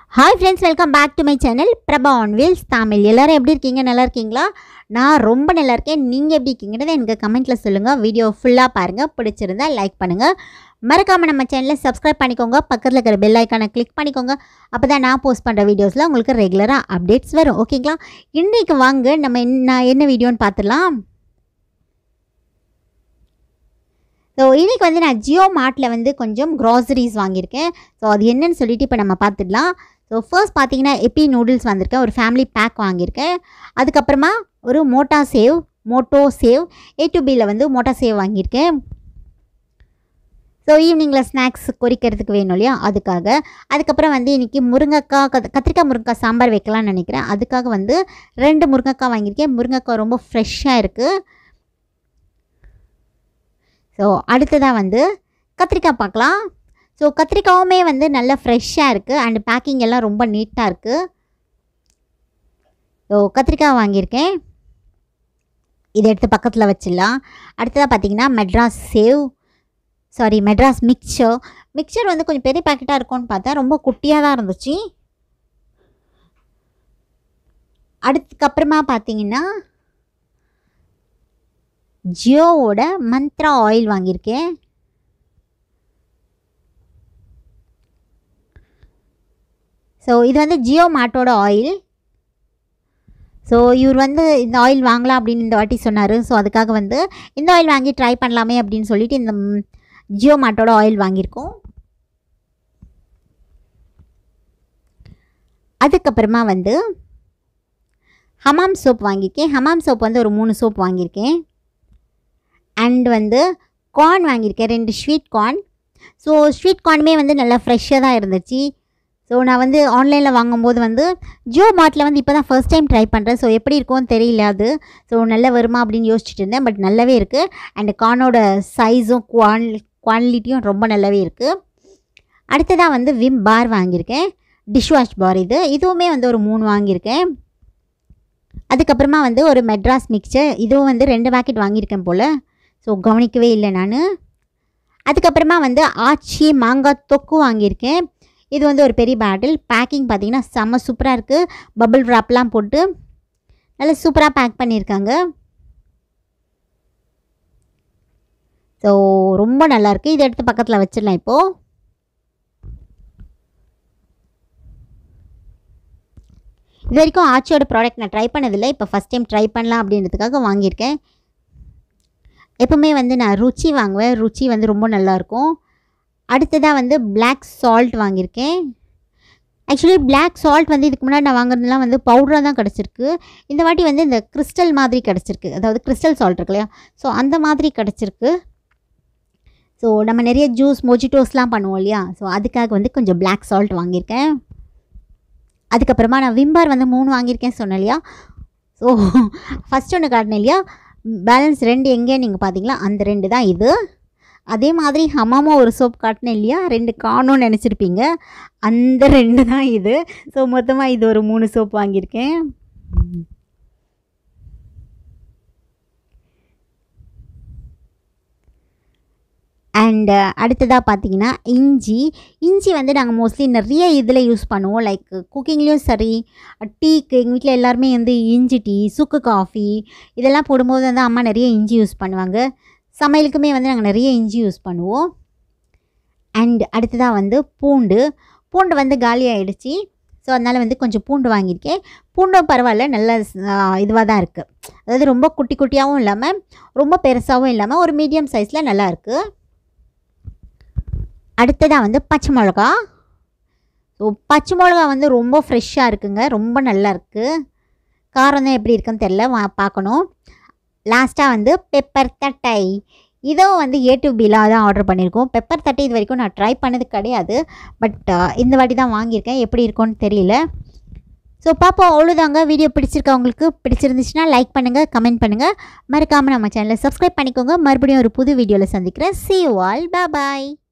hi friends welcome back to my channel Prabha on wheels Tamil எல்லாரும் எப்படி இருக்கீங்க நல்லா இருக்கீங்களா நான் ரொம்ப நல்லா இருக்கேன் நீங்கள் எப்படி இருக்கீங்கன்றதை எனக்கு கமெண்ட்டில் சொல்லுங்கள் வீடியோ ஃபுல்லாக பாருங்கள் பிடிச்சிருந்தா லைக் பண்ணுங்கள் மறக்காமல் நம்ம சேனலை சப்ஸ்கிரைப் பண்ணிக்கோங்க பக்கத்தில் இருக்கிற பெல் ஐக்கானை கிளிக் பண்ணிக்கோங்க அப்போ தான் நான் போஸ்ட் பண்ணுற வீடியோஸில் உங்களுக்கு ரெகுலராக அப்டேட்ஸ் வரும் ஓகேங்களா இன்றைக்கி வாங்க நம்ம என்ன என்ன வீடியோன்னு பார்த்துடலாம் ஸோ இன்றைக்கி வந்து நான் ஜியோ மார்ட்டில் வந்து கொஞ்சம் க்ராசரிஸ் வாங்கியிருக்கேன் ஸோ அது என்னன்னு சொல்லிட்டு இப்போ நம்ம பார்த்துடலாம் ஸோ ஃபர்ஸ்ட் பார்த்தீங்கன்னா எப்பி நூடுல்ஸ் வந்திருக்கேன் ஒரு ஃபேமிலி பேக் வாங்கியிருக்கேன் அதுக்கப்புறமா ஒரு மோட்டா சேவ் மோட்டோ சேவ் ஏ டு பியில் வந்து மோட்டா சேவ் வாங்கியிருக்கேன் ஸோ ஈவினிங்கில் ஸ்நாக்ஸ் பொரிக்கிறதுக்கு வேணும் இல்லையா அதுக்காக அதுக்கப்புறம் வந்து இன்றைக்கி முருங்கைக்காய் கத் கத்திரிக்காய் முருங்கைக்காய் சாம்பார் வைக்கலாம்னு நினைக்கிறேன் அதுக்காக வந்து ரெண்டு முருங்கைக்காய் வாங்கியிருக்கேன் முருங்கைக்காய் ரொம்ப ஃப்ரெஷ்ஷாக இருக்குது ஸோ அடுத்ததாக வந்து கத்திரிக்காய் பார்க்கலாம் ஸோ கத்திரிக்காவுமே வந்து நல்லா ஃப்ரெஷ்ஷாக இருக்குது அண்ட் பேக்கிங் எல்லாம் ரொம்ப நீட்டாக இருக்குது ஸோ கத்திரிக்காய் வாங்கியிருக்கேன் இதை எடுத்து பக்கத்தில் வச்சிடலாம் அடுத்ததாக பார்த்தீங்கன்னா Madras sev sorry Madras mixture mixture வந்து கொஞ்சம் பெரிய பேக்கெட்டாக இருக்கும்னு பார்த்தா ரொம்ப குட்டியாக தான் இருந்துச்சு அடுத்துக்கப்புறமா பார்த்தீங்கன்னா ஜியோவோட மந்த்ரா ஆயில் வாங்கியிருக்கேன் ஸோ இது வந்து ஜியோ மார்ட்டோட ஆயில் ஸோ இவர் வந்து இந்த ஆயில் வாங்கலாம் அப்படின்னு இந்த வாட்டி சொன்னார் ஸோ அதுக்காக வந்து இந்த ஆயில் வாங்கி ட்ரை பண்ணலாமே அப்படின்னு சொல்லிட்டு இந்த ம், ஜியோ மார்ட்டோட ஆயில் வாங்கியிருக்கோம் அதுக்கப்புறமா வந்து ஹமாம் சோப் வாங்கியிருக்கேன் ஹமாம் சோப் வந்து ஒரு மூணு சோப் வாங்கியிருக்கேன் அண்ட் வந்து கார்ன் வாங்கியிருக்கேன் ரெண்டு ஸ்வீட் கார்ன் ஸோ ஸ்வீட் கார்னுமே வந்து நல்லா ஃப்ரெஷ்ஷாக தான் இருந்துச்சு ஸோ நான் வந்து ஆன்லைனில் வாங்கும்போது வந்து ஜியோ மார்ட்டில் வந்து இப்போ தான் ஃபர்ஸ்ட் டைம் ட்ரை பண்ணுறேன் ஸோ எப்படி இருக்கும்னு தெரியல அது ஸோ நல்லா வருமா அப்படின்னு யோசிச்சுட்டு இருந்தேன் பட் நல்லாவே இருக்குது அண்ட் கார்னோட சைஸும் குவான் குவாலிட்டியும் ரொம்ப நல்லாவே இருக்குது அடுத்ததாக வந்து விம் பார் வாங்கியிருக்கேன் டிஷ் வாஷ் பார் இது இதுவுமே வந்து ஒரு மூணு வாங்கியிருக்கேன் அதுக்கப்புறமா வந்து ஒரு மெட்ராஸ் மிக்சர் இதுவும் வந்து ரெண்டு பேக்கெட் வாங்கியிருக்கேன் போல் ஸோ கவனிக்கவே இல்லை நான் அதுக்கப்புறமா வந்து ஆச்சி மாங்காய் தொக்கு வாங்கியிருக்கேன் இது வந்து ஒரு பெரிய பேட்டில் பேக்கிங் பார்த்தீங்கன்னா செம்ம சூப்பராக இருக்குது பபிள் wrapலாம் போட்டு நல்லா சூப்பராக பேக் பண்ணியிருக்காங்க ஸோ ரொம்ப நல்லாயிருக்கு இதை எடுத்து பக்கத்தில் வச்சிடலாம் இப்போது இது வரைக்கும் ஆச்சியோட ப்ராடக்ட் நான் ட்ரை பண்ணதில்லை இப்போ ஃபஸ்ட் டைம் ட்ரை பண்ணலாம் அப்படின்றதுக்காக வாங்கியிருக்கேன் எப்பவுமே வந்து நான் ருச்சி வாங்குவேன் ருச்சி வந்து ரொம்ப நல்லாயிருக்கும் அடுத்ததாக வந்து Black சால்ட் வாங்கியிருக்கேன் ஆக்சுவலி Black சால்ட் வந்து இதுக்கு முன்னாடி நான் வாங்குறதுலாம் வந்து பவுடராக தான் கிடச்சிருக்கு இந்த வாட்டி வந்து இந்த கிறிஸ்டல் மாதிரி கிடச்சிருக்கு அதாவது கிறிஸ்டல் சால்ட் இருக்கு இல்லையா ஸோ அந்த மாதிரி கிடச்சிருக்கு ஸோ நம்ம நிறைய ஜூஸ் மொஜிட்டோஸ்லாம் பண்ணுவோம் இல்லையா ஸோ அதுக்காக வந்து கொஞ்சம் Black சால்ட் வாங்கியிருக்கேன் அதுக்கப்புறமா நான் விம்பார் வந்து மூணு வாங்கியிருக்கேன் சொன்னேன் இல்லையா ஸோ ஃபஸ்ட் ஒன்று காட்டினேன் இல்லையா பேலன்ஸ் ரெண்டு எங்கே நீங்கள் பார்த்தீங்களா அந்த ரெண்டு தான் இது அதே மாதிரி ஹமாமா ஒரு சோப் காட்டினேன் இல்லையா ரெண்டு காணும்னு நினச்சிருப்பீங்க அந்த ரெண்டு தான் இது ஸோ மொத்தமாக இது ஒரு மூணு சோப் வாங்கியிருக்கேன் அண்ட் அடுத்ததாக பார்த்தீங்கன்னா இஞ்சி இஞ்சி வந்து நாங்கள் மோஸ்ட்லி நிறைய இதில் யூஸ் பண்ணுவோம் லைக் குக்கிங்லேயும் சரி டீக்கு எங்கள் வீட்டில் எல்லாருமே வந்து இஞ்சி டீ சுக்கு காஃபி இதெல்லாம் போடும்போது வந்து அம்மா நிறைய இஞ்சி யூஸ் பண்ணுவாங்க சமையலுக்குமே வந்து நாங்கள் நிறைய இஞ்சி யூஸ் பண்ணுவோம் அண்ட் அடுத்ததாக வந்து பூண்டு பூண்டு வந்து காலி ஆயிடுச்சு ஸோ அதனால் வந்து கொஞ்சம் பூண்டு வாங்கியிருக்கேன் பூண்டும் பரவாயில்ல நல்ல இதுவாக தான் இருக்குது அதாவது ரொம்ப குட்டி குட்டியாகவும் இல்லாமல் ரொம்ப பெருசாகவும் இல்லாமல் ஒரு மீடியம் சைஸில் நல்லா இருக்குது அடுத்ததாக வந்து பச்சை மிளகா ஸோ பச்சை மிளகா வந்து ரொம்ப ஃப்ரெஷ்ஷாக இருக்குங்க ரொம்ப நல்லா இருக்குது காரம் தான் எப்படி இருக்குன்னு தெரில வா பார்க்கணும் லாஸ்ட்டாக வந்து பெப்பர் தட்டை இதுவும் வந்து ஏ டு பிலாக தான் ஆர்டர் பண்ணியிருக்கோம் பெப்பர் தட்டை இது வரைக்கும் நான் ட்ரை பண்ணது கிடையாது பட் இந்த வாட்டி தான் வாங்கியிருக்கேன் எப்படி இருக்கும்னு தெரியல ஸோ பாப்போம் அவ்வளோதாங்க வீடியோ பிடிச்சிருக்கா உங்களுக்கு பிடிச்சிருந்துச்சுன்னா லைக் பண்ணுங்கள் கமெண்ட் பண்ணுங்கள் மறக்காமல் நம்ம சேனலை சப்ஸ்கிரைப் பண்ணிக்கோங்க மறுபடியும் ஒரு புது வீடியோவில் சந்திக்கிறேன் see you all bye bye